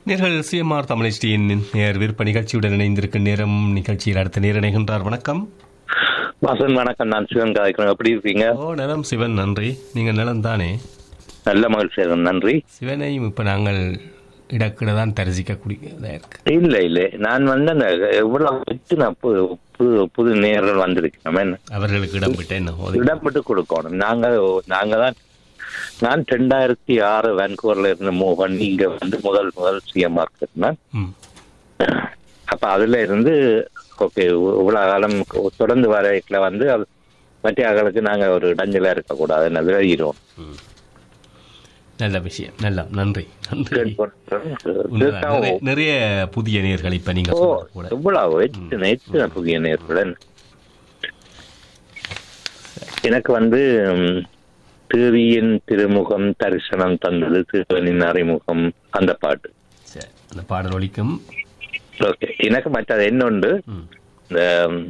நேர்கள் சிஎம்ஆர் தமிழ்ச்சியின் நேர் விருப்ப நிகழ்ச்சியுடன் இணைந்திருக்கும் நேரம் நிகழ்ச்சியில் அடுத்த நேர் இணைகின்றார் வணக்கம் வாசன் வணக்கம் நான் சிவன் காய்க்கிறேன் எப்படி இருக்கீங்க ஓ நலம் சிவன் நன்றி நீங்கள் நலம் தானே நல்ல மகிழ்ச்சி நன்றி சிவனையும் இப்போ நாங்கள் இடக்கிட தான் தரிசிக்கக்கூடியதாக இருக்கு இல்ல இல்ல நான் வந்து அந்த எவ்வளவு விட்டு நான் பு- புது புது நேர்கள் வந்திருக்கேன் என்ன அவர்களுக்கு இடம் விட்டேன் என்ன ஒதுக்கி- இடம் விட்டு கொடுக்கணும் நாங்க நாங்க தான் நான் ரெண்டாயிரத்தி ஆறு வேன்கூவர்ல இருந்த மோகன் இங்க வந்து முதல் முதல் சிஎம்ஆர் இருந்தேன் ம் அப்ப அதுல இருந்து ஓகே இவ்வளவு காலம் தொடர்ந்து வரைக்குள்ள வந்து அது மற்ற ஆகளுக்கு நாங்க ஒரு இடைஞ்சலா இருக்கக்கூடாதுன்னு விலகிடுவோம் ம். நல்ல விஷயம் நல்ல நன்றி நன்றி கேட்போம். உண்மைதான். நிறைய- நிறைய புதிய நேர்கள் இப்ப நீங்க ஓ சொன்னது கூட எவ்வளவு எத்தனை எத்தனை புதிய நேர்களுடன் எனக்கு வந்து ம், தேவியின் திருமுகம் தரிசனம் தந்தது திருவனின் அறிமுகம் அந்த பாட்டு சரி அந்த பாடல் ஒலிக்கும் ஓகே எனக்கு மற்றது என்னுண்டு ம். இந்த ம்,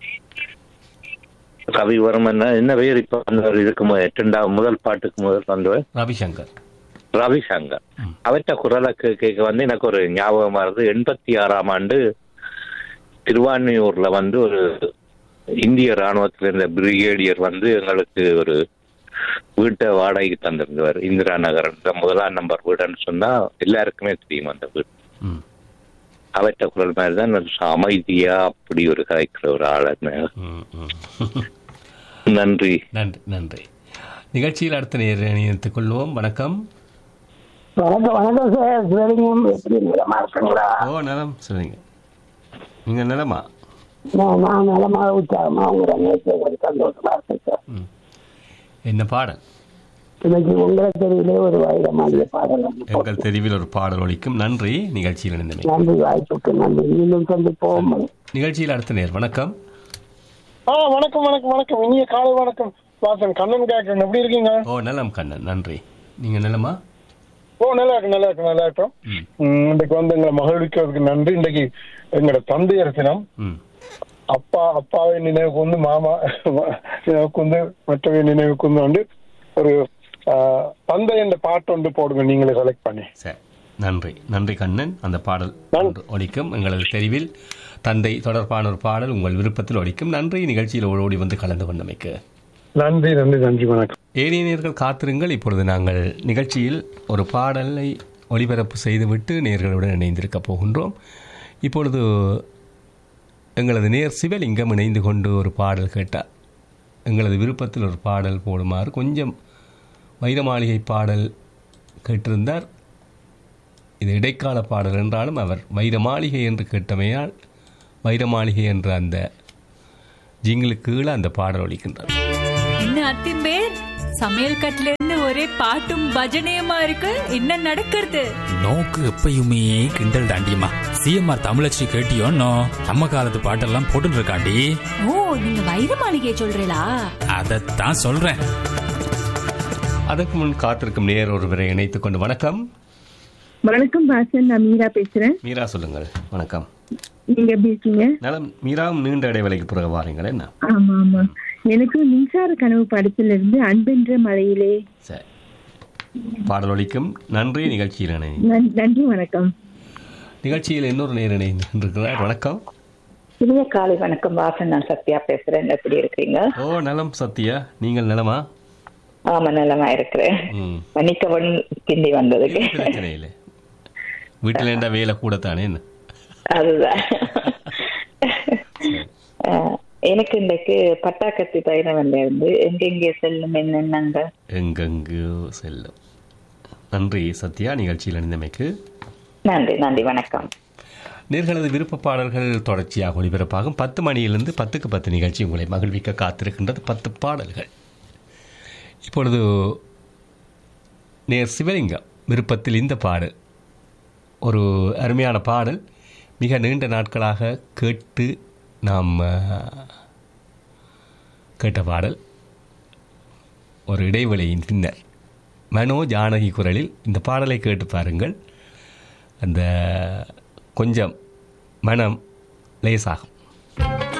ரவிவர்மன் என்ன பேர் இப்ப வந்தவர் இதுக்கு மு- இரண்டாவது முதல் பாட்டுக்கு முதல் வந்தவர் ரவிசங்கர் ரவிசங்கர் அவர்கிட்ட குரலை கே- கேட்க வந்து எனக்கு ஒரு ஞாபகமா இருந்து எண்பத்தி ஆறாம் ஆண்டு திருவான்மியூர்ல வந்து ஒரு இந்திய ராணுவத்தில் இருந்த பிரிகேடியர் வந்து எங்களுக்கு ஒரு வீட்டை வாடகைக்கு தந்திருந்தவர் இந்திரா நகர் முதலாம் நம்பர் வீடுன்னு சொன்னா எல்லாருக்குமே தெரியும் அந்த வீடு ம் அவர்கிட்ட குரல் மாதிரி தான் ஒரு அமைதியா அப்படி ஒரு கதைக்கிற ஒரு ஆளுன்னு ம் ம் நன்றி நன்றி நன்றி நிகழ்ச்சியில் அடுத்த நேர் இணைத்துக் கொள்வோம் வணக்கம் வணக்கம் வணக்கம் சார் சிவலிங்கம் எப்படி நலமா இருக்குங்களா ஓ நலம் சொல்லுங்க நீங்க நலமா நான் நான் நலமாக உற்சாகமா உங்களை நேற்று ஒரு சந்தோஷமா இருக்கேன் சார் ம் என்ன பாடல் இன்னைக்கு உங்களை தெரியலே ஒரு வைரமானிய பாடல் ஒன்று போட்டு. எங்கள் தெரிவில் ஒரு பாடல் ஒலிக்கும் நன்றி நிகழ்ச்சியில் இணைந்தமை நன்றி வாய்ப்புக்கு நன்றி மீண்டும் சந்திப்போம் நிகழ்ச்சியில் அடுத்த நேர் வணக்கம் ஆ வணக்கம் வணக்கம் வணக்கம் இனிய காலை வணக்கம் வாசன் கண்ணன் கேட்கறேன் எப்படி இருக்கீங்க ஓ நலம் கண்ணன் நன்றி நீங்க நலமா ஓ நல்லா இருக்கு நல்லா இருக்கு நல்லா இருக்கும் ம் ம், இன்றைக்கு வந்து எங்களை மகிழ்விக்கிறதுக்கு நன்றி இன்றைக்கு எங்களோட தந்தையர் தினம் ம் அப்பா அப்பாவை நினைவுக்கு வந்து மாமா நினைவுக்கு வந்து மற்றவை நினைவுக்கு வந்து வந்து ஒரு ஆ, தந்தை என்ற பாட்டு ஒன்று போடுங்க நீங்களே செலக்ட் பண்ணி சரி நன்றி நன்றி கண்ணன் அந்த பாடல் ஒன்று ஒலிக்கும் எங்களது தெரிவில் தந்தை தொடர்பான ஒரு பாடல் உங்கள் விருப்பத்தில் ஒலிக்கும் நன்றி நிகழ்ச்சியில் ஓடி வந்து கலந்து கொண்டமைக்கு நன்றி நன்றி நன்றி வணக்கம் ஏனியர்கள் காத்திருங்கள் இப்பொழுது நாங்கள் நிகழ்ச்சியில் ஒரு பாடலை ஒளிபரப்பு செய்துவிட்டு நேர்களுடன் இணைந்திருக்க போகின்றோம் இப்பொழுது எங்களது நேர் சிவலிங்கம் இணைந்து கொண்டு ஒரு பாடல் கேட்டார் எங்களது விருப்பத்தில் ஒரு பாடல் போடுமாறு கொஞ்சம் வைரமாளிகை பாடல் கேட்டிருந்தார் இது இடைக்கால பாடல் என்றாலும் அவர் வைரமாளிகை என்று கேட்டமையால் வைரமாளிகை என்ற அந்த ஜிங்களுக்கு கீழே அந்த பாடல் ஒலிக்கின்றார் என்ன அத்திம்பேர் சமையல் கட்டுல இருந்து ஒரே பாட்டும் பஜனையுமா இருக்கு என்ன நடக்கிறது நோக்கு எப்பயுமே கிண்டல் தாண்டியம்மா சிஎம்ஆர் தமிழச்சி கேட்டியோன்னோ நம்ம காலத்து பாட்டெல்லாம் போட்டுட்டு இருக்காண்டி ஓ நீங்க வைர மாளிகை சொல்றீங்களா அதைத்தான் சொல்றேன் அதற்கு முன் காத்திருக்கும் நேர் ஒருவரை இணைத்துக் கொண்டு வணக்கம் வணக்கம் பாசன் நான் மீரா பேசுறேன் மீரா சொல்லுங்கள் வணக்கம் நீங்க எப்படி இருக்கீங்க நலம் மீராவும் நீண்ட இடைவேளைக்கு பிறகு வாரீங்களே என்ன ஆமா ஆமா எனக்கு மின்சார கனவு படத்துல இருந்து அன்பென்ற மலையிலே சரி பாடல் ஒலிக்கும் நன்றி நிகழ்ச்சியில் இணை நன்- நன்றி வணக்கம் நிகழ்ச்சியில் இன்னொரு நேர் இணைந்திருக்கிறார் வணக்கம் இனிய காலை வணக்கம் வாசன் நான் சத்யா பேசுறேன் எப்படி இருக்கீங்க ஓ நலம் சத்யா நீங்கள் நலமா ஆமா நலமா இருக்கிறேன் ம் மன்னிக்கவன் கிண்டி வந்ததுக்கு பிரச்சனை இல்லை வீட்டில் என்ன வேலை கூடத்தானே என்ன அதுதான் அஹ், எனக்கு இன்றைக்கு பட்டாக்கத்தி பயணம் இருந்து எங்கெங்கே செல்லும் என்னென்னங்க எங்கெங்கோ செல்லும் நன்றி சத்யா நிகழ்ச்சியில் இணைந்தமைக்கு நன்றி நன்றி வணக்கம் நேர்களது விருப்ப பாடல்கள் தொடர்ச்சியாக ஒளிபரப்பாகும் பத்து மணியிலிருந்து பத்துக்கு பத்து நிகழ்ச்சி உங்களை மகிழ்விக்க காத்திருக்கின்றது பத்து பாடல்கள் இப்பொழுது நேர் சிவலிங்கம் விருப்பத்தில் இந்த பாடல் ஒரு அருமையான பாடல் மிக நீண்ட நாட்களாக கேட்டு நாம் அஹ், கேட்ட பாடல் ஒரு இடைவெளியின் பின்னர் மனோ ஜானகி குரலில் இந்த பாடலை கேட்டு பாருங்கள் அந்த கொஞ்சம் மனம் லேசாகும்